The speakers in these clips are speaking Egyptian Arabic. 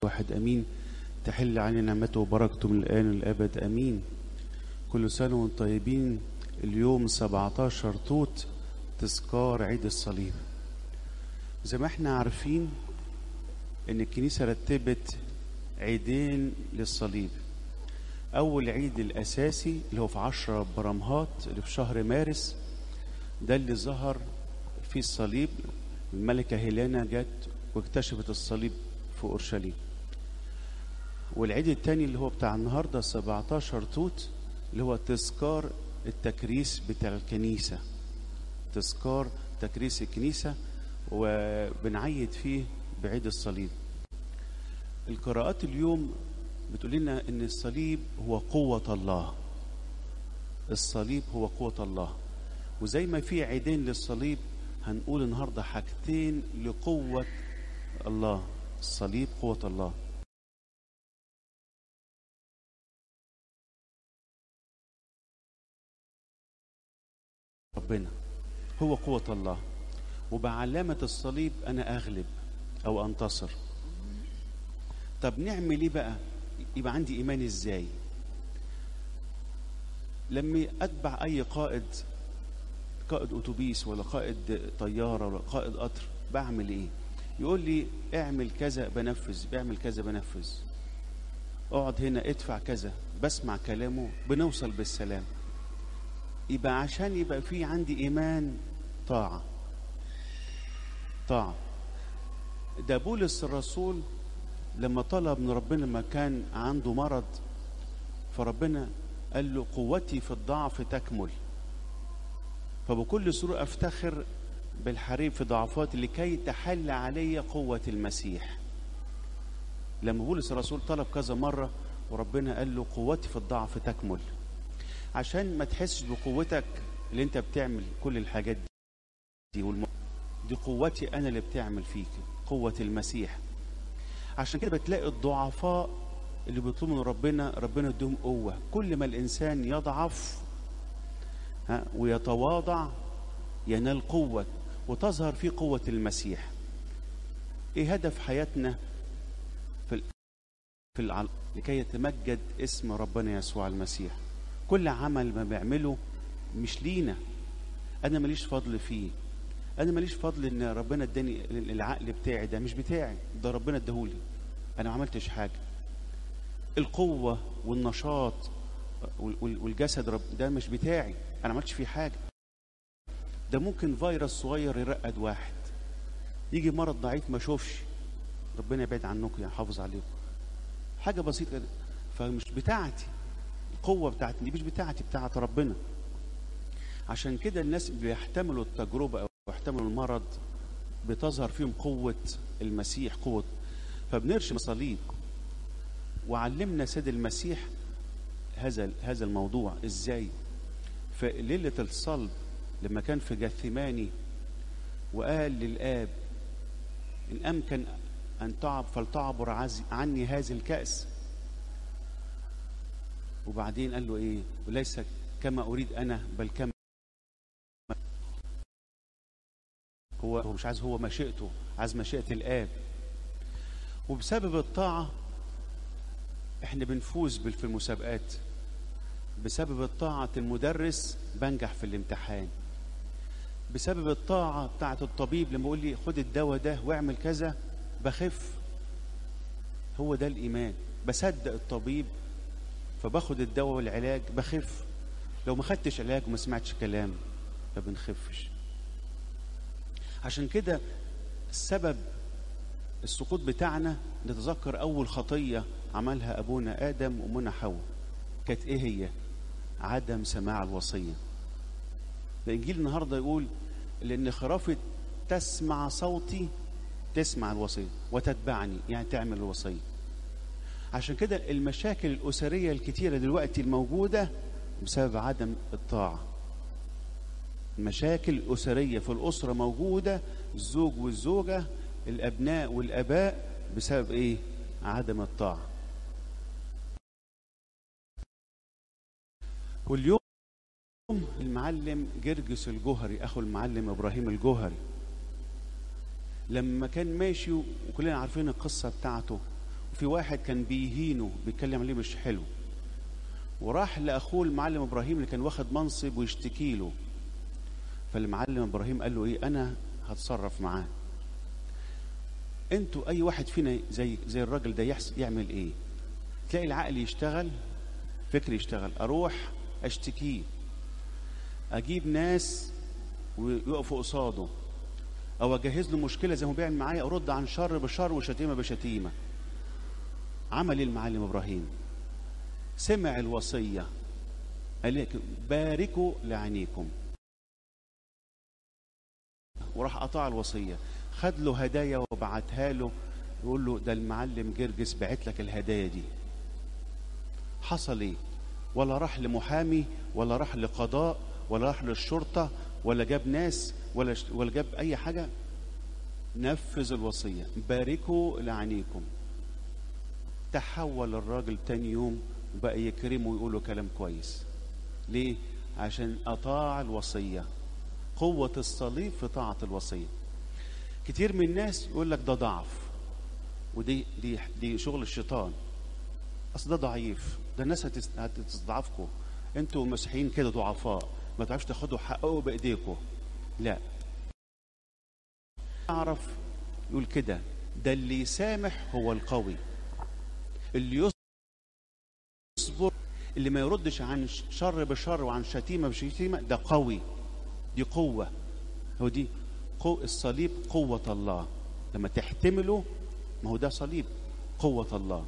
واحد امين تحل علينا نعمته وبركته من الان والابد امين كل سنه وانتم طيبين اليوم 17 توت تذكار عيد الصليب زي ما احنا عارفين ان الكنيسه رتبت عيدين للصليب اول عيد الاساسي اللي هو في عشرة برمهات اللي في شهر مارس ده اللي ظهر فيه الصليب الملكه هيلانا جت واكتشفت الصليب في اورشليم والعيد التاني اللي هو بتاع النهارده 17 توت اللي هو تذكار التكريس بتاع الكنيسه تذكار تكريس الكنيسه وبنعيد فيه بعيد الصليب القراءات اليوم بتقول لنا ان الصليب هو قوه الله الصليب هو قوه الله وزي ما في عيدين للصليب هنقول النهارده حاجتين لقوه الله الصليب قوه الله ربنا هو قوة الله وبعلامة الصليب أنا أغلب أو أنتصر طب نعمل إيه بقى يبقى عندي إيمان إزاي لما أتبع أي قائد قائد أتوبيس ولا قائد طيارة ولا قائد قطر بعمل إيه يقول لي اعمل كذا بنفذ اعمل كذا بنفذ اقعد هنا ادفع كذا بسمع كلامه بنوصل بالسلام يبقى عشان يبقى في عندي ايمان طاعه طاعه ده بولس الرسول لما طلب من ربنا لما كان عنده مرض فربنا قال له قوتي في الضعف تكمل فبكل سرور افتخر بالحريب في ضعفاتي لكي تحل علي قوه المسيح لما بولس الرسول طلب كذا مره وربنا قال له قوتي في الضعف تكمل عشان ما تحسش بقوتك اللي انت بتعمل كل الحاجات دي والم... دي قوتي انا اللي بتعمل فيك قوة المسيح عشان كده بتلاقي الضعفاء اللي بيطلبوا من ربنا ربنا يديهم قوة كل ما الانسان يضعف ها ويتواضع ينال قوة وتظهر فيه قوة المسيح ايه هدف حياتنا في في العل... لكي يتمجد اسم ربنا يسوع المسيح كل عمل ما بعمله مش لينا انا ماليش فضل فيه انا ماليش فضل ان ربنا اداني العقل بتاعي ده مش بتاعي ده ربنا اداهولي انا ما عملتش حاجه القوه والنشاط والجسد رب ده مش بتاعي انا ما عملتش فيه حاجه ده ممكن فيروس صغير يرقد واحد يجي مرض ضعيف ما اشوفش ربنا يبعد عنكم يحافظ عليكم حاجه بسيطه كده فمش بتاعتي القوه بتاعتي دي مش بتاعتي بتاعت ربنا عشان كده الناس بيحتملوا التجربه او يحتملوا المرض بتظهر فيهم قوه المسيح قوه فبنرشم صليب وعلمنا سيد المسيح هذا هذا الموضوع ازاي في ليله الصلب لما كان في جثماني وقال للاب ان امكن ان تعب فلتعبر عني هذه الكاس وبعدين قال له ايه وليس كما اريد انا بل كما هو هو مش عايز هو مشيئته عايز مشيئه الاب وبسبب الطاعه احنا بنفوز في المسابقات بسبب الطاعه المدرس بنجح في الامتحان بسبب الطاعه بتاعه الطبيب لما يقول لي خد الدواء ده واعمل كذا بخف هو ده الايمان بصدق الطبيب فباخد الدواء والعلاج بخف لو ما خدتش علاج وما سمعتش كلام ما بنخفش عشان كده السبب السقوط بتاعنا نتذكر اول خطيه عملها ابونا ادم وامنا حواء كانت ايه هي عدم سماع الوصيه الانجيل النهارده يقول لان خرافه تسمع صوتي تسمع الوصيه وتتبعني يعني تعمل الوصيه عشان كده المشاكل الأسرية الكتيرة دلوقتي الموجودة بسبب عدم الطاعة المشاكل الأسرية في الأسرة موجودة الزوج والزوجة الأبناء والآباء بسبب إيه؟ عدم الطاعة واليوم المعلم جرجس الجوهري أخو المعلم إبراهيم الجوهري لما كان ماشي وكلنا عارفين القصة بتاعته في واحد كان بيهينه بيتكلم عليه مش حلو وراح لاخوه المعلم ابراهيم اللي كان واخد منصب ويشتكي له فالمعلم ابراهيم قال له ايه انا هتصرف معاه انتوا اي واحد فينا زي زي الراجل ده يحس يعمل ايه تلاقي العقل يشتغل فكر يشتغل اروح اشتكيه اجيب ناس ويقفوا قصاده او اجهز له مشكله زي ما بيعمل معايا ارد عن شر بشر وشتيمه بشتيمه عمل ايه المعلم ابراهيم سمع الوصيه قال لك باركوا لعينيكم وراح قطع الوصيه خد له هدايا وبعتها له يقول له ده المعلم جرجس بعت لك الهدايا دي حصل ايه ولا راح لمحامي ولا راح لقضاء ولا راح للشرطه ولا جاب ناس ولا ولا جاب اي حاجه نفذ الوصيه باركوا لعينيكم تحول الراجل تاني يوم وبقى يكرمه ويقول له كلام كويس ليه عشان اطاع الوصيه قوه الصليب في طاعه الوصيه كتير من الناس يقول لك ده ضعف ودي دي دي شغل الشيطان اصل ده ضعيف ده الناس هتستضعفكم انتوا مسيحيين كده ضعفاء ما تعرفش تاخدوا حقه بايديكم لا اعرف يقول كده ده اللي يسامح هو القوي اللي يصبر اللي ما يردش عن شر بشر وعن شتيمه بشتيمه ده قوي دي قوه هو دي قو الصليب قوه الله لما تحتمله ما هو ده صليب قوه الله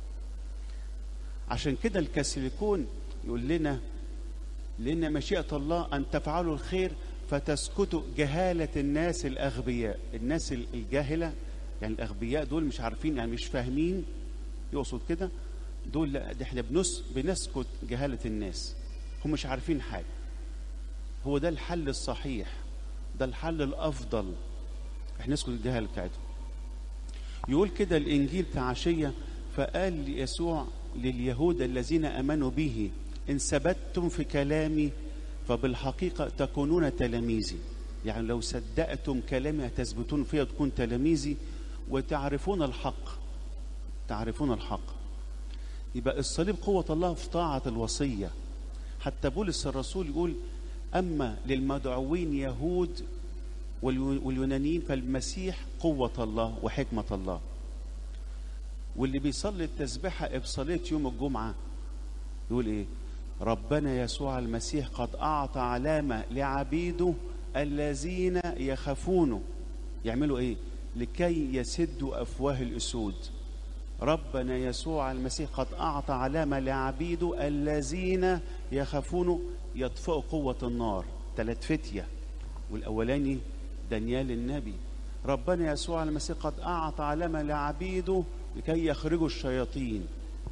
عشان كده الكاثوليكون يقول لنا لأن مشيئة الله أن تفعلوا الخير فتسكتوا جهالة الناس الأغبياء الناس الجاهلة يعني الأغبياء دول مش عارفين يعني مش فاهمين يقصد كده دول لا ده احنا بنس بنسكت جهالة الناس هم مش عارفين حاجة هو ده الحل الصحيح ده الحل الأفضل احنا نسكت الجهالة بتاعتهم يقول كده الإنجيل بتاع عشية فقال يسوع لليهود الذين امنوا به ان ثبتتم في كلامي فبالحقيقه تكونون تلاميذي يعني لو صدقتم كلامي هتثبتون فيها تكون تلاميذي وتعرفون الحق تعرفون الحق يبقى الصليب قوة الله في طاعة الوصية حتى بولس الرسول يقول أما للمدعوين يهود واليونانيين فالمسيح قوة الله وحكمة الله واللي بيصلي التسبيحة بصلاة يوم الجمعة يقول إيه؟ ربنا يسوع المسيح قد أعطى علامة لعبيده الذين يخافونه يعملوا إيه؟ لكي يسدوا أفواه الأسود ربنا يسوع المسيح قد أعطى علامة لعبيده الذين يخافونه يطفئوا قوة النار ثلاث فتية والأولاني دانيال النبي ربنا يسوع المسيح قد أعطى علامة لعبيده لكي يخرجوا الشياطين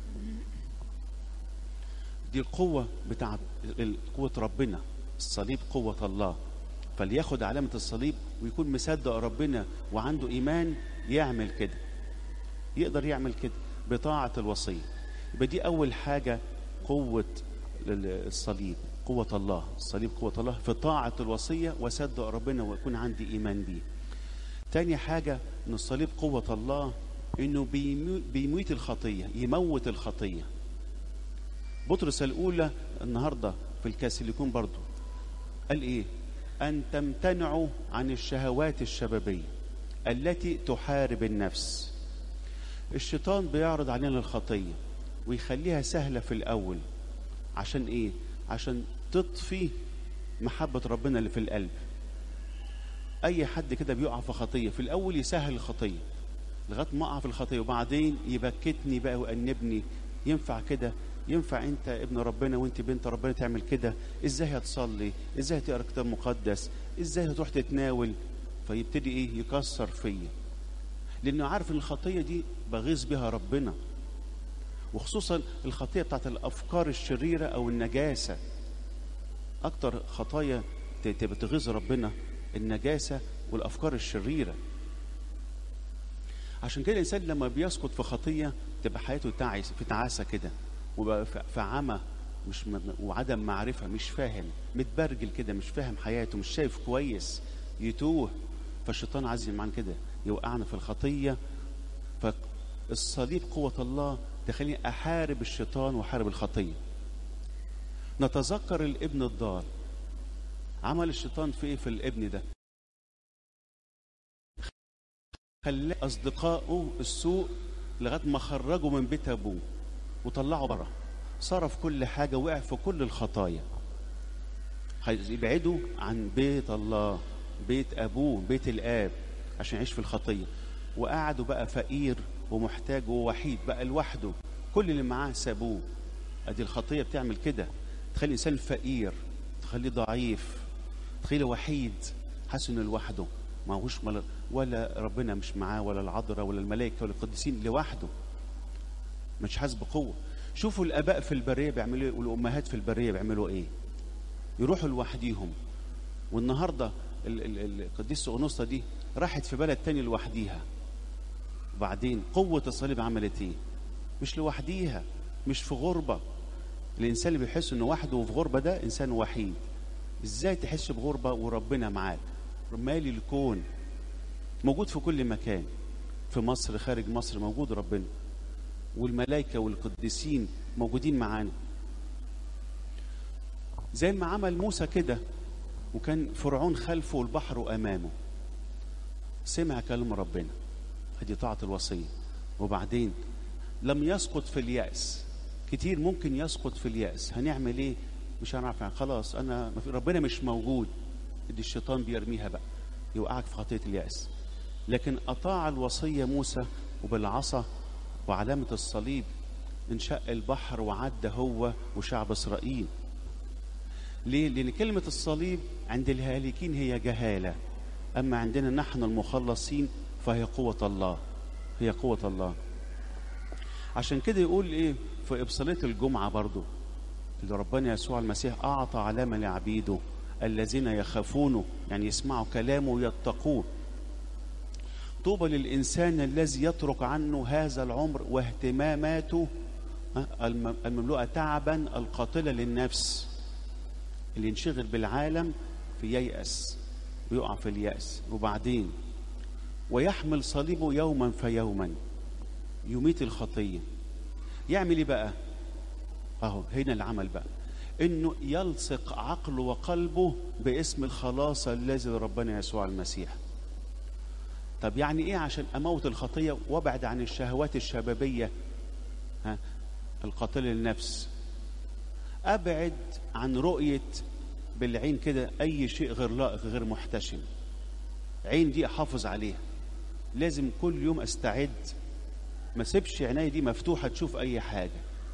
دي القوة بتاعت قوة ربنا الصليب قوة الله فلياخد علامة الصليب ويكون مصدق ربنا وعنده إيمان يعمل كده يقدر يعمل كده بطاعة الوصية يبقى دي أول حاجة قوة الصليب قوة الله الصليب قوة الله في طاعة الوصية وصدق ربنا ويكون عندي إيمان بيه تاني حاجة إن الصليب قوة الله إنه بيميت الخطية يموت الخطية بطرس الأولى النهاردة في الكاثوليكون برضو قال إيه أن تمتنعوا عن الشهوات الشبابية التي تحارب النفس الشيطان بيعرض علينا الخطية ويخليها سهلة في الأول عشان إيه عشان تطفي محبة ربنا اللي في القلب أي حد كده بيقع في خطية في الأول يسهل الخطية لغاية ما أقع في الخطية وبعدين يبكتني بقى ويأنبني ينفع كده ينفع انت ابن ربنا وانت بنت ربنا تعمل كده ازاي هتصلي ازاي هتقرا كتاب مقدس ازاي هتروح تتناول فيبتدي ايه يكسر فيا لانه عارف ان الخطيه دي بغيظ بها ربنا وخصوصا الخطيه بتاعت الافكار الشريره او النجاسه اكتر خطايا بتغيظ ربنا النجاسه والافكار الشريره عشان كده الانسان لما بيسقط في خطيه تبقى حياته تعس في تعاسه كده وبقى في عمى مش م... وعدم معرفه مش فاهم متبرجل كده مش فاهم حياته مش شايف كويس يتوه فالشيطان عايز معانا كده يوقعنا في الخطيه الصليب قوة الله تخليني أحارب الشيطان وأحارب الخطية نتذكر الابن الضال عمل الشيطان في ايه في الابن ده خلاه اصدقائه السوء لغايه ما خرجوا من بيت ابوه وطلعوا بره صرف كل حاجه وقع في كل الخطايا يبعدوا عن بيت الله بيت ابوه بيت الاب عشان يعيش في الخطيه وقعدوا بقى فقير ومحتاج ووحيد بقى لوحده كل اللي معاه سابوه ادي الخطيه بتعمل كده تخلي الانسان فقير تخليه ضعيف تخليه وحيد حاسس انه لوحده ما هوش ولا ربنا مش معاه ولا العذراء ولا الملائكه ولا القديسين لوحده مش حاسس بقوه شوفوا الاباء في البريه بيعملوا ايه والامهات في البريه بيعملوا ايه يروحوا لوحديهم والنهارده القديسه اغنوسطا دي راحت في بلد تاني لوحديها وبعدين قوه الصليب عملت ايه مش لوحديها مش في غربه الانسان اللي بيحس انه وحده وفي غربه ده انسان وحيد ازاي تحس بغربه وربنا معاك مالي الكون موجود في كل مكان في مصر خارج مصر موجود ربنا والملائكه والقديسين موجودين معانا زي ما عمل موسى كده وكان فرعون خلفه والبحر امامه سمع كلام ربنا ادي طاعه الوصيه وبعدين لم يسقط في الياس كتير ممكن يسقط في الياس هنعمل ايه مش هنعرف يعني خلاص انا ربنا مش موجود دي الشيطان بيرميها بقى يوقعك في خطيه الياس لكن اطاع الوصيه موسى وبالعصا وعلامه الصليب انشق البحر وعدى هو وشعب اسرائيل ليه لان كلمه الصليب عند الهالكين هي جهاله اما عندنا نحن المخلصين فهي قوه الله هي قوه الله عشان كده يقول ايه في ابصاليه الجمعه برضو اللي ربنا يسوع المسيح اعطى علامه لعبيده الذين يخافونه يعني يسمعوا كلامه ويتقوه طوبى للإنسان الذي يترك عنه هذا العمر واهتماماته المملوءة تعبا القاتلة للنفس اللي ينشغل بالعالم في ييأس ويقع في اليأس وبعدين ويحمل صليبه يوما فيوما يميت الخطية يعمل ايه بقى اهو هنا العمل بقى انه يلصق عقله وقلبه باسم الخلاص الذي لربنا يسوع المسيح طب يعني ايه عشان اموت الخطيه وابعد عن الشهوات الشبابيه ها القاتله للنفس ابعد عن رؤيه بالعين كده اي شيء غير لائق غير محتشم عين دي احافظ عليها لازم كل يوم استعد ما سيبش عيني دي مفتوحه تشوف اي حاجه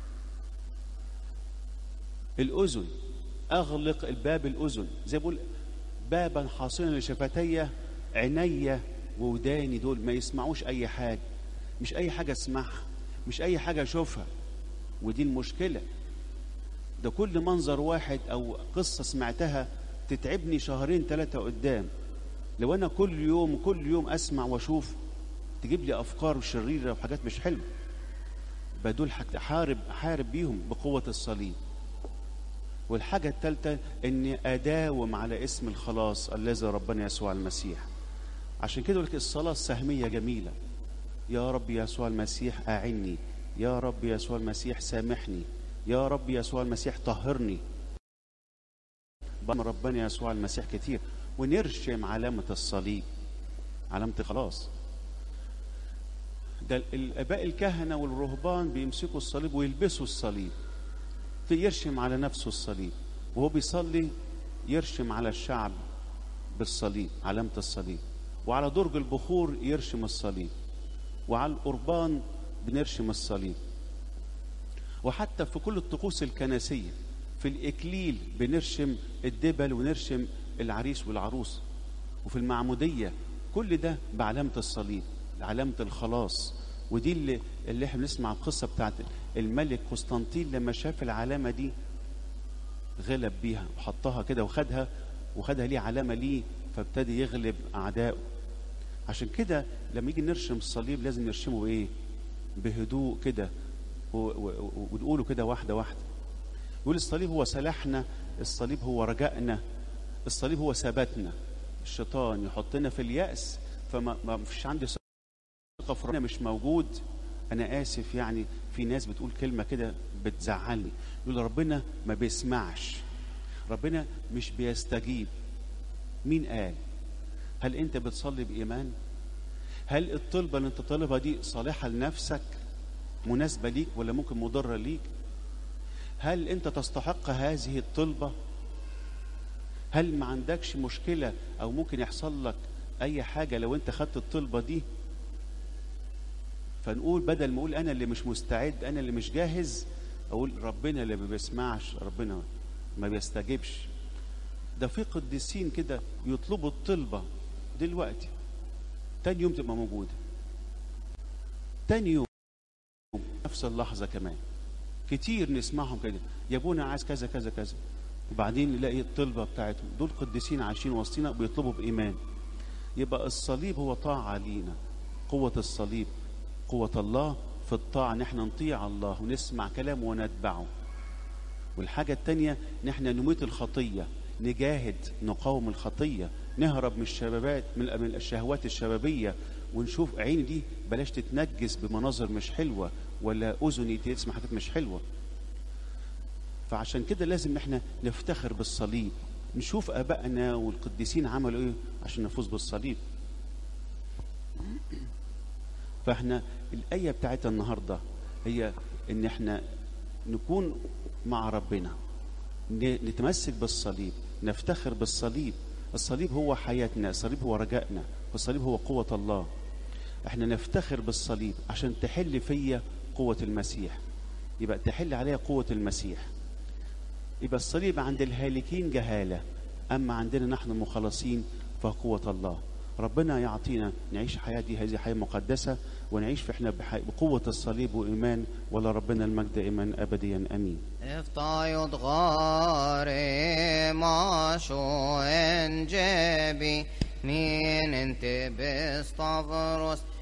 الاذن اغلق الباب الاذن زي بقول بابا حاصنا لشفتي عيني ووداني دول ما يسمعوش اي حاجه مش اي حاجه اسمعها مش اي حاجه اشوفها ودي المشكله ده كل منظر واحد او قصه سمعتها تتعبني شهرين ثلاثه قدام لو انا كل يوم كل يوم اسمع واشوف تجيب لي افكار شريره وحاجات مش حلوه بدول حارب حارب بيهم بقوه الصليب والحاجه الثالثه اني اداوم على اسم الخلاص الذي ربنا يسوع المسيح عشان كده يقول لك الصلاه السهميه جميله يا رب يسوع المسيح اعني يا رب يسوع المسيح سامحني يا رب يسوع المسيح طهرني ربنا يسوع المسيح كتير ونرشم علامة الصليب علامة خلاص ده الآباء الكهنة والرهبان بيمسكوا الصليب ويلبسوا الصليب يرشم على نفسه الصليب وهو بيصلي يرشم على الشعب بالصليب علامة الصليب وعلى درج البخور يرشم الصليب وعلى القربان بنرشم الصليب وحتى في كل الطقوس الكنسية في الإكليل بنرشم الدبل ونرشم العريس والعروس وفي المعمودية كل ده بعلامة الصليب علامة الخلاص ودي اللي, اللي احنا بنسمع القصة بتاعت الملك قسطنطين لما شاف العلامة دي غلب بيها وحطها كده وخدها وخدها ليه علامة ليه فابتدي يغلب أعدائه عشان كده لما يجي نرشم الصليب لازم نرشمه بإيه؟ بهدوء كده ونقوله كده واحدة واحدة يقول الصليب هو سلاحنا الصليب هو رجائنا الصليب هو ثباتنا الشيطان يحطنا في اليأس فما ما فيش عندي ثقة في ربنا مش موجود انا اسف يعني في ناس بتقول كلمه كده بتزعلني يقول ربنا ما بيسمعش ربنا مش بيستجيب مين قال هل انت بتصلي بايمان هل الطلبه اللي انت طالبها دي صالحه لنفسك مناسبه ليك ولا ممكن مضره ليك هل انت تستحق هذه الطلبه هل ما عندكش مشكله او ممكن يحصل لك اي حاجه لو انت خدت الطلبه دي فنقول بدل ما اقول انا اللي مش مستعد انا اللي مش جاهز اقول ربنا اللي ما بيسمعش ربنا ما بيستجيبش ده في قديسين كده يطلبوا الطلبه دلوقتي تاني يوم تبقى موجوده تاني يوم نفس اللحظه كمان كتير نسمعهم كده يا ابونا عايز كذا كذا كذا وبعدين نلاقي الطلبه بتاعتهم دول قديسين عايشين وسطينا بيطلبوا بايمان يبقى الصليب هو طاعه لينا قوه الصليب قوه الله في الطاعه ان احنا نطيع الله ونسمع كلامه ونتبعه والحاجه الثانيه ان احنا نميت الخطيه نجاهد نقاوم الخطيه نهرب من الشبابات من من الشهوات الشبابيه ونشوف عيني دي بلاش تتنجس بمناظر مش حلوه ولا اذني تسمع حاجات مش حلوه فعشان كده لازم احنا نفتخر بالصليب نشوف ابائنا والقديسين عملوا ايه عشان نفوز بالصليب فاحنا الايه بتاعتنا النهارده هي ان احنا نكون مع ربنا نتمسك بالصليب نفتخر بالصليب الصليب هو حياتنا الصليب هو رجائنا والصليب هو قوة الله احنا نفتخر بالصليب عشان تحل فيا قوة المسيح يبقى تحل عليها قوة المسيح يبقى الصليب عند الهالكين جهالة أما عندنا نحن المخلصين فقوة الله ربنا يعطينا نعيش حياة دي هذه حياة مقدسة ونعيش في احنا بقوة الصليب وإيمان ولا ربنا المجد إيمان أبديا أمين افتايض غاري ماشو انجبي مين انت بستافروس